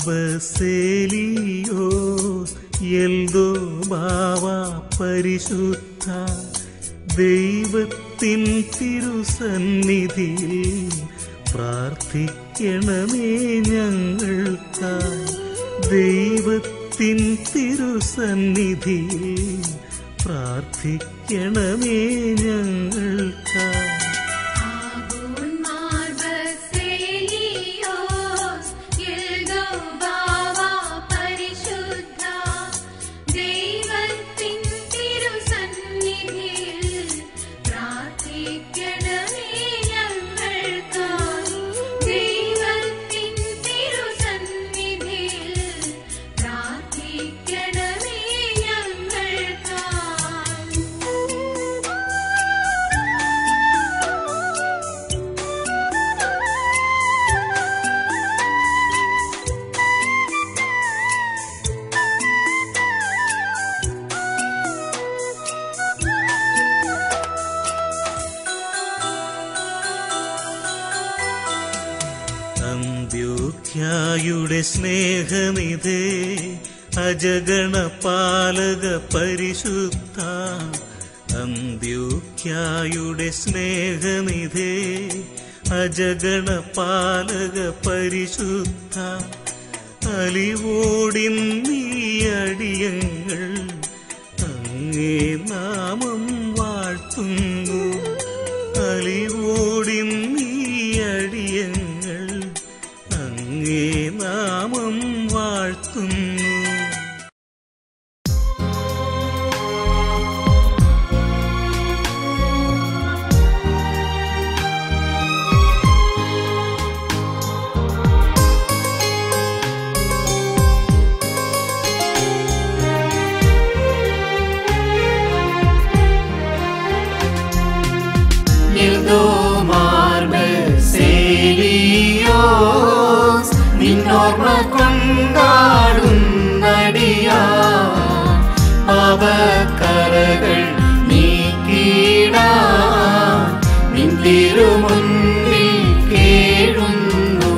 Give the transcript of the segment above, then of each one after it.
മാർബസേലിയോ എൽദോ ബാവ പരിശുദ്ധ ദൈവത്തിൻ തിരുസന്നിധിയിൽ പ്രാർത്ഥിക്കണമേ ഞങ്ങൾക്കായി ദൈവത്തിൻ തിരുസന്നിധിയിൽ പ്രാർത്ഥിക്കണമേ ഞങ്ങൾക്കായി ആഗോൻ മാർബസേലിയോസ് എൽദോ ബാവ പരിശുദ്ധ ദൈവത്തിൻ തിരുസന്നിധിയിൽ പ്രാർത്ഥിക്കണമേ ഞങ്ങൾക്കായി ദൈവത്തിൻ തിരുസന്നിധിയിൽ പ്രാർത്ഥിക്കണമേ ഞങ്ങൾക്കായി അന്ത്യോഖ്യായുടെ സ്നേഹനിധേ അജഗണ പാലക പരിശുദ്ധ അന്ത്യോഖ്യായുടെ സ്നേഹനിധേ അജഗണ പാലക പരിശുദ്ധ അലിവോടിൻ നീ അടിയങ്ങൾ അങ്ങേ നാമം വാഴ്ത്തുന്നു അലിവോടിൻ നീ അടിയങ്ങൾ അങ്ങേ നാമം വാഴ്ത്തുന്നു സേലിയോസ് നിന്നോർമ്മ കൊണ്ടാടുന്നടിയാ പാപക്കറകൾ നീക്കിടാ നിൻ തിരുമുന്നിൽ കേഴുന്നു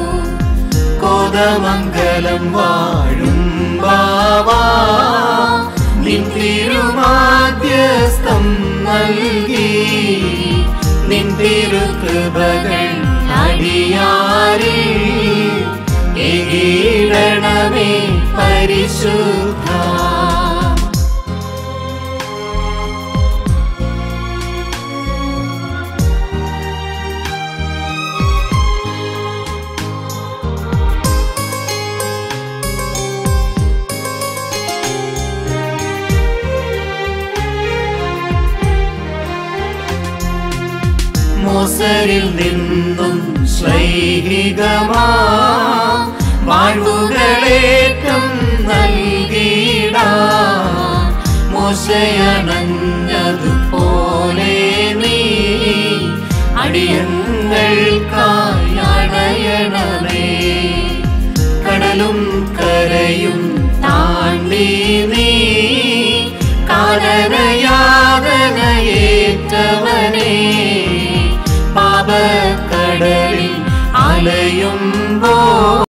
കോതമംഗലം വാഴും ബാവാ നിൻ തിരുമാധ്യസ്ഥം നൽകി നിൻ തിരുകൃപകൾ അടിയാരിൽ ഏകീടണമേ പരിശുദ്ധ മോസരിൽ നിന്നും ശ്ലൈഹികമാ വാഴ്വുകളേറ്റം നൽകിടാ മോശയണഞ്ഞതുപോലെ നീ അടിയങ്ങൾക്കായി അണയണമേ കടലും കരയും താണ്ടി നീ കാലനയാതനയേറ്റവനേ പാപക്കടലിൽ അലയുമ്പോൾ